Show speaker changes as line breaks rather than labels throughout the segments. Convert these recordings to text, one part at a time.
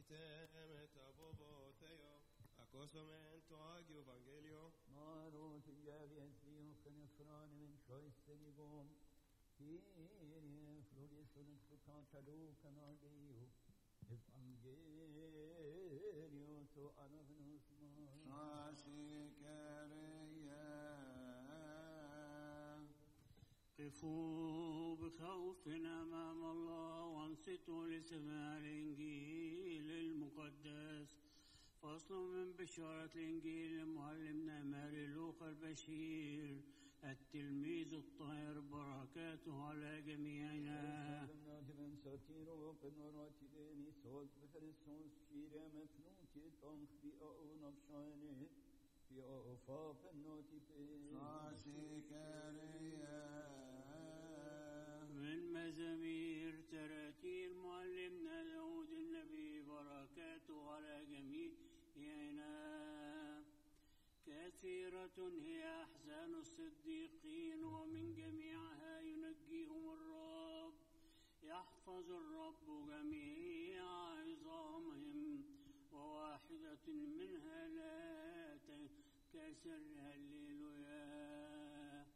temet abobotheo, acosomento agio evangelio,
Maro tijavi esio kene frane men choisterigom. Kyrie florison et frucantado canardeo. Evangelio to anavnos ma.
قفوا بخوف أمام الله وانصتوا لسماع الإنجيل المقدس فصل من بشارة الإنجيل لمعلمنا ماري لوقا البشير التلميذ الطاهر بركاته على جميعنا
Nativen satiro penorati deni solt befresons shire mefnuti tom fi aun of shine fi ofa penoti
من مزامير تراتير معلمنا داود النبي بركاته على جميعنا كثيرة هي أحزان الصديقين ومن جميعها ينجيهم الرب يحفظ الرب جميع عظامهم وواحدة منها لا تنكسر هللويا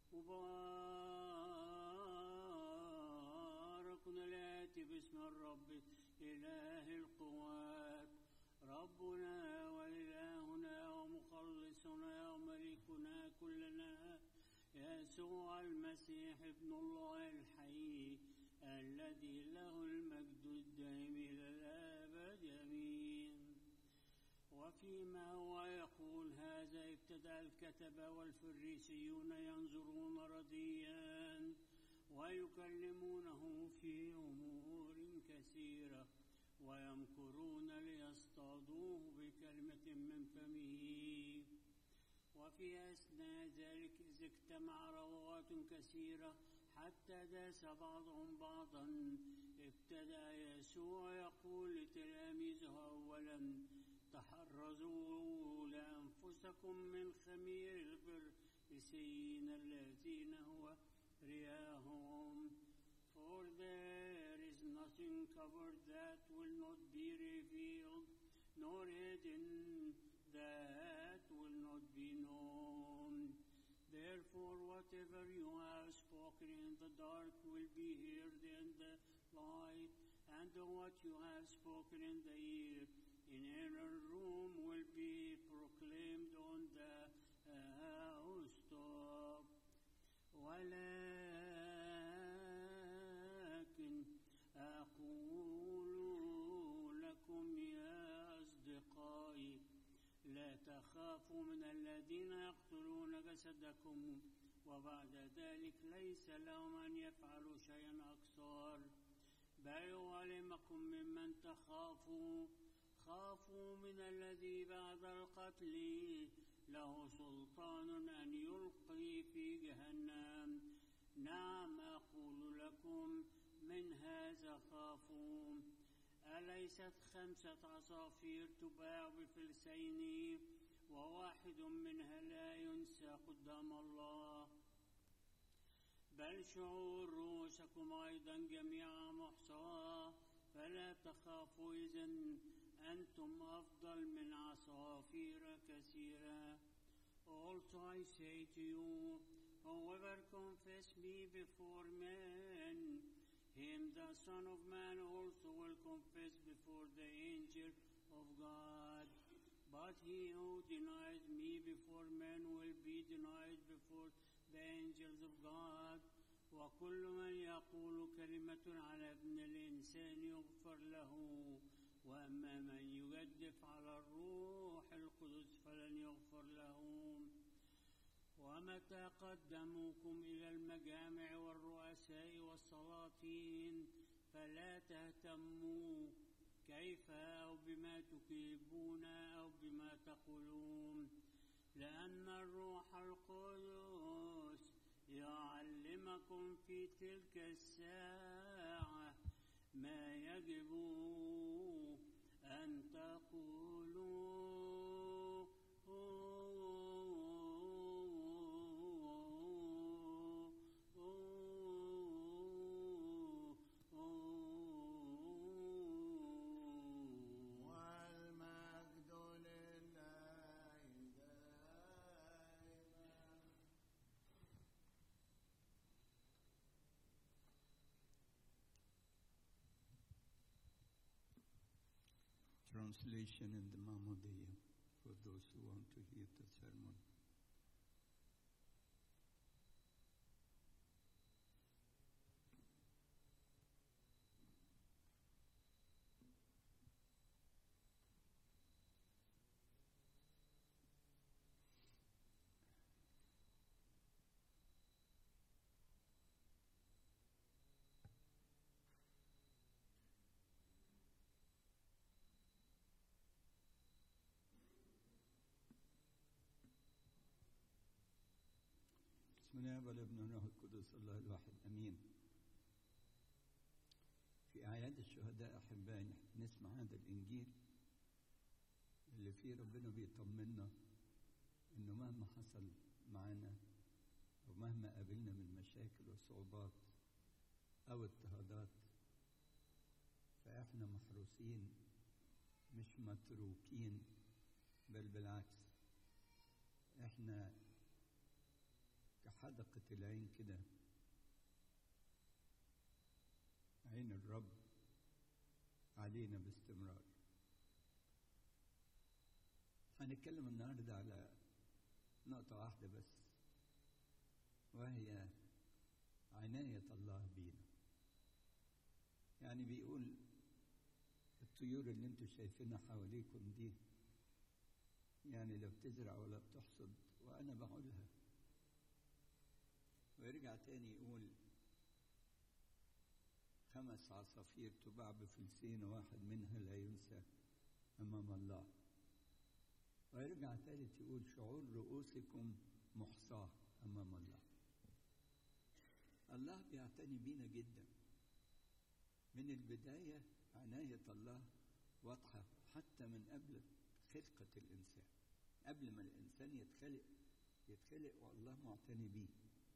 مبارك الآتي باسم الرب إله القوات ربنا وإلهنا ومخلصنا وملكنا كلنا يسوع المسيح ابن الله الحي الذي له المجد الدائم إلى الأبد آمين وفيما هو يقول هذا ابتدأ الكتبة والفريسيون ينظرون رديا ويكلمونه في أمور كثيرة ويمكرون ليصطادوه بكلمة من فمه وفي أثناء ذلك إذ اجتمع روات كثيرة حتى داس بعضهم بعضا ابتدأ يسوع يقول لتلاميذه أولا تحرزوا لأنفسكم من خمير الفريسيين الذين هو رياهم For there is nothing covered that will not be revealed, nor hidden that will not be known. Therefore, whatever you have spoken in the dark will be heard in the light, and what you have spoken in the ear in inner room will be proclaimed on the housetop. ولكن أقول لكم يا أصدقائي لا تخافوا من الذين يقتلون جسدكم وبعد ذلك ليس لهم أن يفعلوا شيئا أكثر بل يعلمكم ممن تخافوا خافوا من الذي بعد القتل له سلطان أن يلقي في جهنم نعم أقول لكم من هذا خافوا أليست خمسة عصافير تباع بفلسين وواحد منها لا ينسى قدام الله بل شعور رؤوسكم أيضا جميعا محصاة فلا تخافوا إذا أنتم أفضل من عصافير كثيرة Also I say to you, whoever confess me before men, him the Son of Man also will confess before the angel of God. But he who denies me before men will be denied before the angels of God. وكل من يقول كلمة على ابن الإنسان يغفر له وأما من يجدف على الروح القدس فلن يغفر له ومتى قدموكم إلى المجامع والرؤساء والسلاطين فلا تهتموا كيف أو بما تكذبون أو بما تقولون لأن الروح القدس يعلمكم في تلك الساعة ما يجب أن تقولوا
translation in the Mamodia for those who want to hear the sermon. بسم الله والابن والروح القدس الله الواحد امين. في اعياد الشهداء احبائي نسمع هذا الانجيل اللي فيه ربنا بيطمنا انه مهما حصل معانا او مهما قابلنا من مشاكل وصعوبات او اضطهادات فاحنا محروسين مش متروكين بل بالعكس احنا كحدقة العين كده عين الرب علينا باستمرار هنتكلم النهارده على نقطة واحدة بس وهي عناية الله بينا يعني بيقول الطيور اللي انتوا شايفينها حواليكم دي يعني لا بتزرع ولا بتحصد وانا بقولها ويرجع تاني يقول خمس عصافير تباع بفلسين واحد منها لا ينسى أمام الله ويرجع تالت يقول شعور رؤوسكم محصاة أمام الله الله بيعتني بينا جدا من البداية عناية الله واضحة حتى من قبل خلقة الإنسان قبل ما الإنسان يتخلق يتخلق والله معتني بيه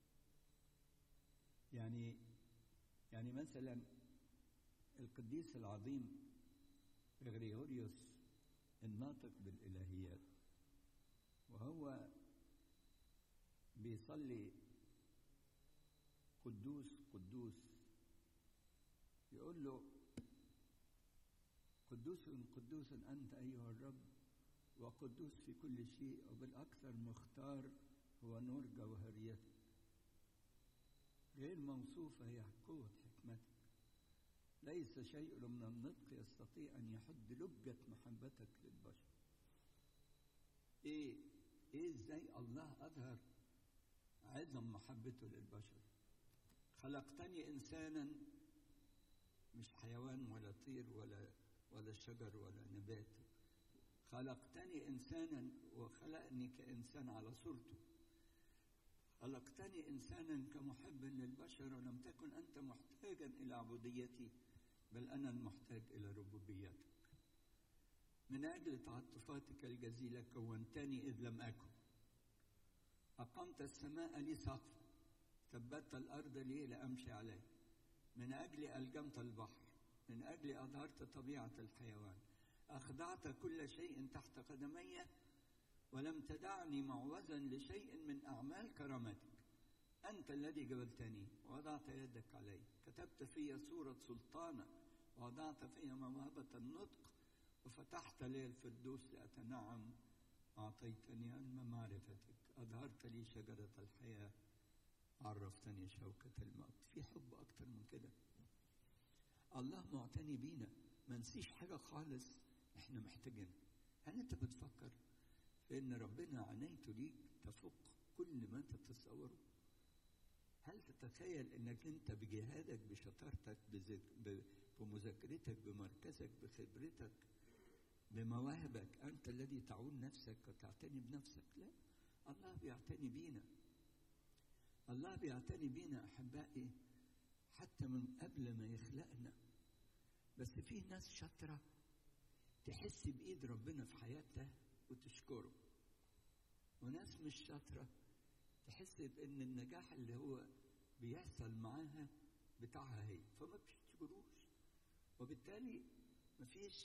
يعني يعني مثلا القديس العظيم غريغوريوس الناطق بالإلهيات وهو بيصلي قدوس قدوس يقول له قدوس قدوس أنت أيها الرب وقدوس في كل شيء وبالأكثر مختار هو نور جوهريتك غير موصوفة هي قوة حكمتك ليس شيء من النطق يستطيع أن يحد لجة محبتك للبشر إيه إيه إزاي الله أظهر عظم محبته للبشر خلقتني إنسانا مش حيوان ولا طير ولا ولا شجر ولا نبات خلقتني إنسانا وخلقني كإنسان على صورته خلقتني إنسانا كمحب للبشر ولم تكن أنت محتاجا إلى عبوديتي بل أنا المحتاج إلى ربوبيتك من أجل تعاطفاتك الجزيلة كونتني إذ لم أكن أقمت السماء لي سقفا ثبتت الأرض لي لأمشي عليه من أجل ألجمت البحر من أجل أظهرت طبيعة الحيوان أخضعت كل شيء تحت قدمي ولم تدعني معوزا لشيء من أعمال كرامتك أنت الذي جبلتني ووضعت يدك علي كتبت في صورة سلطانة ووضعت في موهبة النطق وفتحت لي الفردوس لأتنعم أعطيتني علم معرفتك أظهرت لي شجرة الحياة عرفتني شوكة الموت في حب أكتر من كده الله معتني بينا ما نسيش حاجة خالص احنا محتاجينها هل انت بتفكر في ان ربنا عنايته ليك تفوق كل ما انت تتصوره هل تتخيل انك انت بجهادك بشطارتك بذك- بمذاكرتك بمركزك بخبرتك بمواهبك انت الذي تعول نفسك وتعتني بنفسك لا الله بيعتني بينا الله بيعتني بينا احبائي حتى من قبل ما يخلقنا بس في ناس شاطره تحس بايد ربنا في حياتها وتشكره وناس مش شاطره تحس بان النجاح اللي هو بيحصل معاها بتاعها هي فما بتشكروش وبالتالي مفيش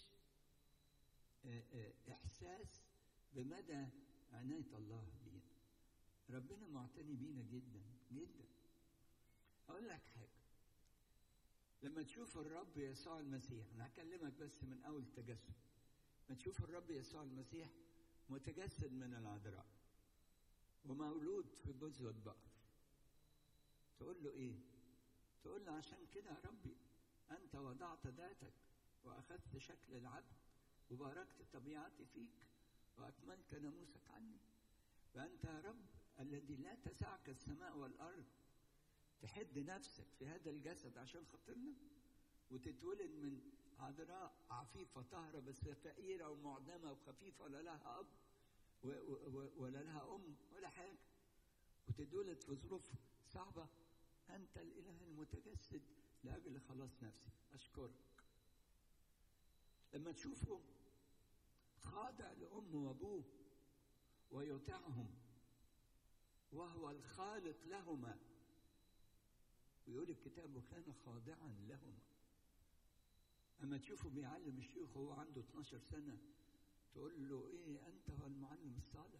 آه، آه، احساس بمدى عنايه الله بينا ربنا معتني بينا جدا جدا اقول لك حاجه لما تشوف الرب يسوع المسيح انا هكلمك بس من اول تجسد ما تشوف الرب يسوع المسيح متجسد من العذراء ومولود في بذوة بقر تقول له ايه تقول له عشان كده يا ربي انت وضعت ذاتك واخذت شكل العبد وباركت طبيعتي فيك واكملت ناموسك عني فانت يا رب الذي لا تسعك السماء والارض تحد نفسك في هذا الجسد عشان خاطرنا وتتولد من عذراء عفيفة طاهرة بس فقيرة ومعدمة وخفيفة ولا لها أب و- و- و- ولا لها أم ولا حاجة وتتولد في ظروف صعبة أنت الإله المتجسد لأجل خلاص نفسي أشكرك لما تشوفه خاضع لأمه وأبوه ويطيعهم وهو الخالق لهما ويقول الكتاب وكان خاضعا لهما أما تشوفه بيعلم الشيوخ وهو عنده 12 سنة تقول له إيه أنت هو المعلم الصالح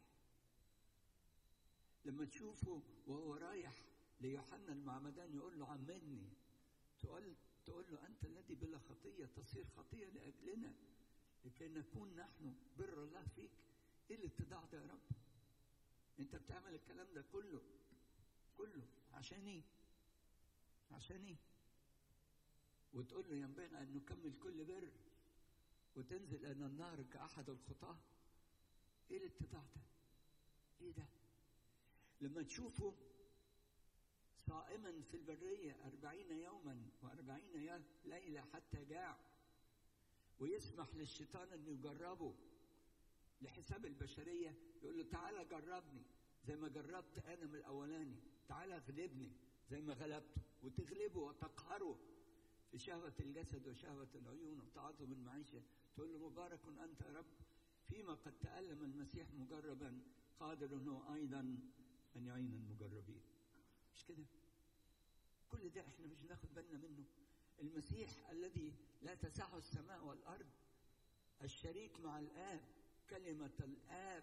لما تشوفه وهو رايح ليوحنا المعمدان يقول له عمني تقول تقول له أنت الذي بلا خطية تصير خطية لأجلنا لكي نكون نحن بر الله فيك إيه الاتضاع ده يا رب أنت بتعمل الكلام ده كله كله عشان إيه عشان إيه وتقول له ينبغي أن نكمل كل بر وتنزل إلى النار كأحد الخطاة إيه الاتضاع ده؟ إيه ده؟ لما تشوفه صائما في البرية أربعين يوما وأربعين ليلة حتى جاع ويسمح للشيطان أن يجربه لحساب البشرية يقول له تعالى جربني زي ما جربت أنا من الأولاني تعالى اغلبني زي ما غلبته وتغلبه وتقهره في شهوة الجسد وشهوة العيون وتعظم المعيشة تقول له مبارك أنت يا رب فيما قد تألم المسيح مجربا قادر أنه أيضا أن يعين المجربين مش كده كل ده احنا مش ناخد بالنا منه المسيح الذي لا تسعه السماء والأرض الشريك مع الآب كلمة الآب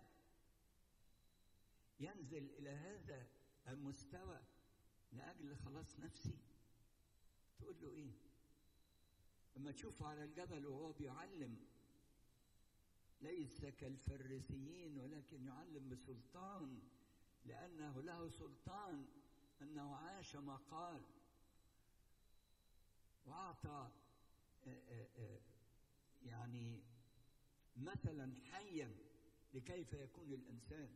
ينزل إلى هذا المستوى لأجل خلاص نفسي تقول له إيه لما تشوفه على الجبل وهو بيعلم ليس كالفريسيين ولكن يعلم بسلطان لأنه له سلطان أنه عاش ما قال وأعطى يعني مثلا حيا لكيف يكون الإنسان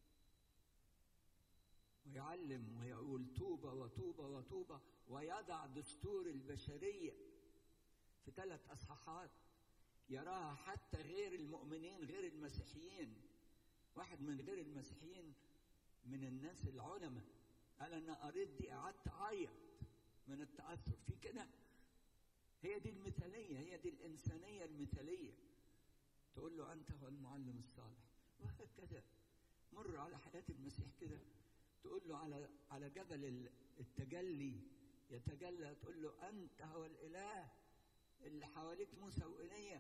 ويعلم ويقول توبة وتوبة وتوبة ويضع دستور البشرية في ثلاث أصحاحات يراها حتى غير المؤمنين غير المسيحيين واحد من غير المسيحيين من الناس العلماء قال أنا قريت دي قعدت أعيط من التأثر في كده هي دي المثالية هي دي الإنسانية المثالية تقول له أنت هو المعلم الصالح وهكذا مر على حياة المسيح كده تقول له على على جبل التجلي يتجلى تقول له أنت هو الإله اللي حواليك موسى وإيليا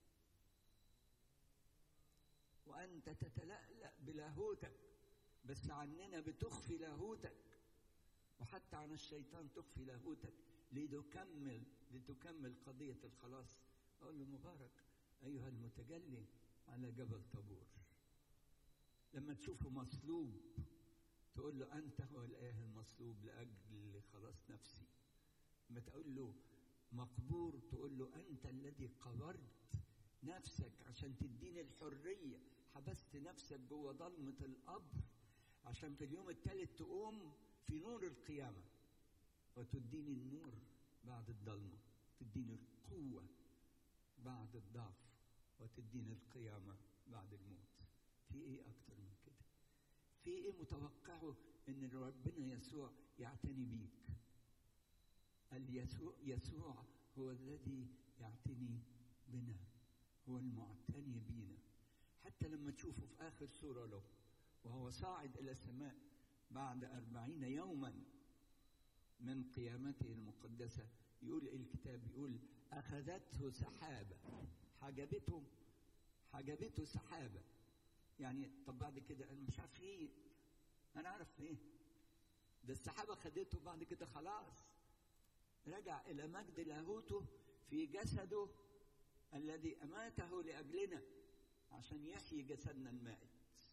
وأنت تتلألأ بلاهوتك بس عننا بتخفي لاهوتك وحتى عن الشيطان تخفي لاهوتك لتكمل لتكمل قضية الخلاص أقول له مبارك أيها المتجلي على جبل طابور لما تشوفه مصلوب تقول له أنت هو الآه المصلوب لأجل خلاص نفسي لما تقول له مقبور تقول له أنت الذي قبرت نفسك عشان تديني الحرية حبست نفسك جوه ضلمة القبر عشان في اليوم الثالث تقوم في نور القيامة وتديني النور بعد الضلمة تديني القوة بعد الضعف وتديني القيامة بعد الموت في ايه اكتر من كده في ايه متوقعه ان ربنا يسوع يعتني بيك اليسوع يسوع هو الذي يعتني بنا هو المعتني بينا حتى لما تشوفه في آخر سورة له وهو صاعد إلى السماء بعد أربعين يوما من قيامته المقدسة يقول الكتاب يقول أخذته سحابة حجبته حجبته سحابة يعني طب بعد كده أنا مش عارف إيه أنا أعرف إيه ده السحابة خدته بعد كده خلاص رجع إلى مجد لاهوته في جسده الذي أماته لأجلنا عشان يحيي جسدنا المائت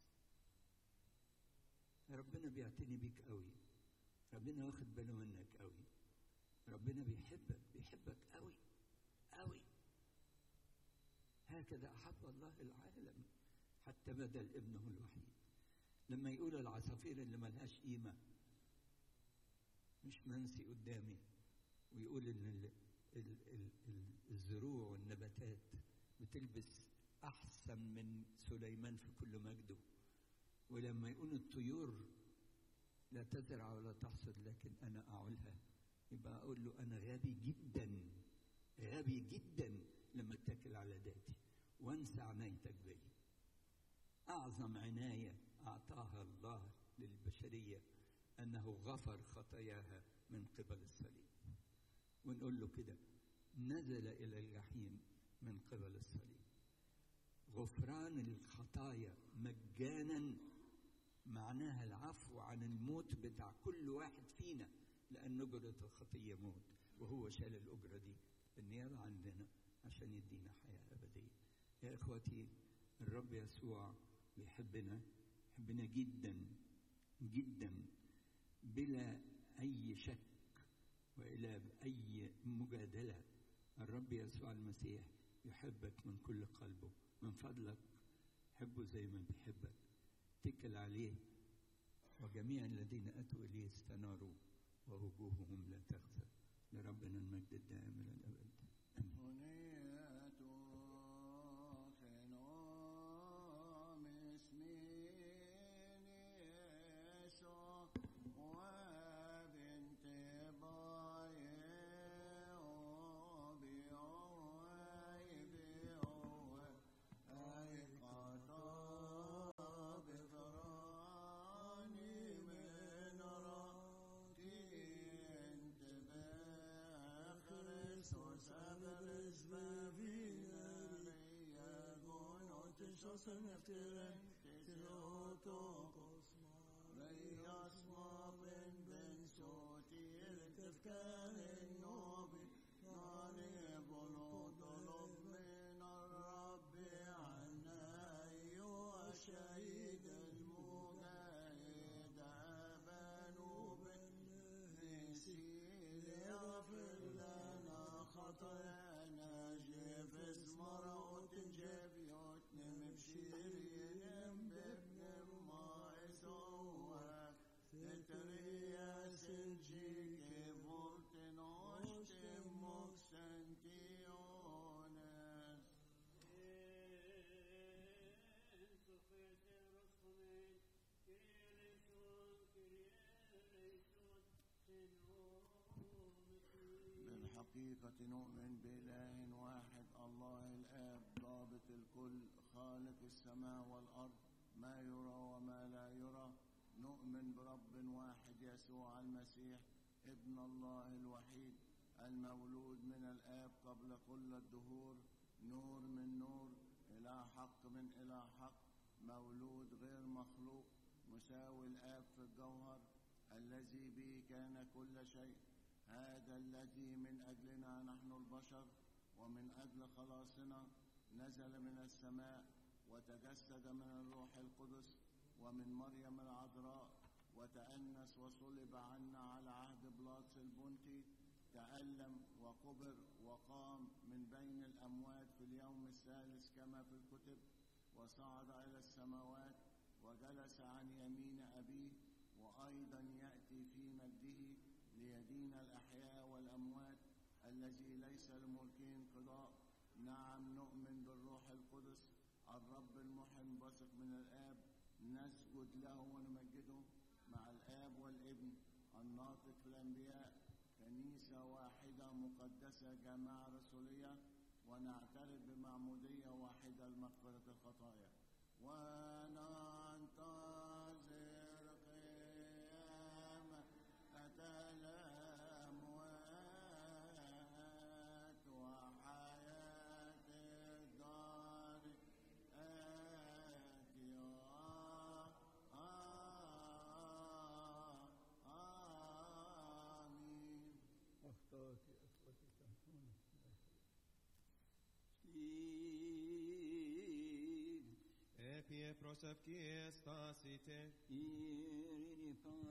ربنا بيعتني بيك قوي ربنا واخد باله منك قوي ربنا بيحبك بيحبك قوي قوي هكذا أحب الله العالم حتى بذل ابنه الوحيد لما يقول العصافير اللي ملهاش قيمة مش منسي قدامي ويقول إن ال ال ال ال الزروع والنباتات بتلبس أحسن من سليمان في كل مجده ولما يقول الطيور لا تزرع ولا تحصد لكن أنا أعولها يبقى أقول له أنا غبي جدا غبي جدا لما اتكل على ذاتي وانسى عنايتك بي أعظم عناية أعطاها الله للبشرية أنه غفر خطاياها من قبل الصليب ونقول له كده نزل إلى الجحيم من قبل الصليب غفران الخطايا مجانا معناها العفو عن الموت بتاع كل واحد فينا لأن أجرة الخطية موت وهو شال الأجرة دي بالنيابة عننا عشان يدينا حياة أبدية يا إخوتي الرب يسوع بيحبنا يحبنا جدا جدا بلا أي شك وإلى أي مجادلة الرب يسوع المسيح يحبك من كل قلبه من فضلك حبه زي ما بيحبك اتكل عليه وجميع الذين أتوا إليه استناروا ووجوههم لا تخزى لربنا المجد الدائم إلى الأبد آمين
Sosen efteren til åtåkos Reyas maben ben sotir tefkarin nobi Nani bolo طلب من الرب عنا أيها الشهيد المجاهد أبانوا بالنسير يغفر لنا خطايانا جيف اسمر جيف يوتنم بشيرين بابن ما يسوى تترياس الجيك فولت نوشت مكسنتيونس بالحقيقة نؤمن بإله واحد الله الآب ضابط الكل خالق السماء والأرض ما يرى وما لا يرى نؤمن برب واحد يسوع المسيح ابن الله الوحيد المولود من الآب قبل كل الدهور نور من نور إلى حق من إلى حق مولود غير مخلوق مساوي الآب في الجوهر الذي به كان كل شيء هذا الذي من أجلنا نحن البشر ومن أجل خلاصنا نزل من السماء وتجسد من الروح القدس ومن مريم العذراء وتأنس وصلب عنا على عهد بلاطس البنطي تألم وقبر وقام من بين الأموات في اليوم الثالث كما في الكتب وصعد إلى السماوات وجلس عن يمين أبيه وأيضا يأتي في مجده ليدين الأحياء والأموات الذي ليس لملكه انقضاء نعم نؤمن بالروح القدس الرب المحن بثق من الآب نسجد له ونمجده مع الآب والابن الناطق في الأنبياء كنيسة واحدة مقدسة جماعة رسولية ونعترف بمعمودية واحدة لمغفرة الخطايا وننتظر قيامة الأموات وحياة الدار آتية آمين
أخطأت أخوتي سامحوني.
pie prosevkie stasite,
Irini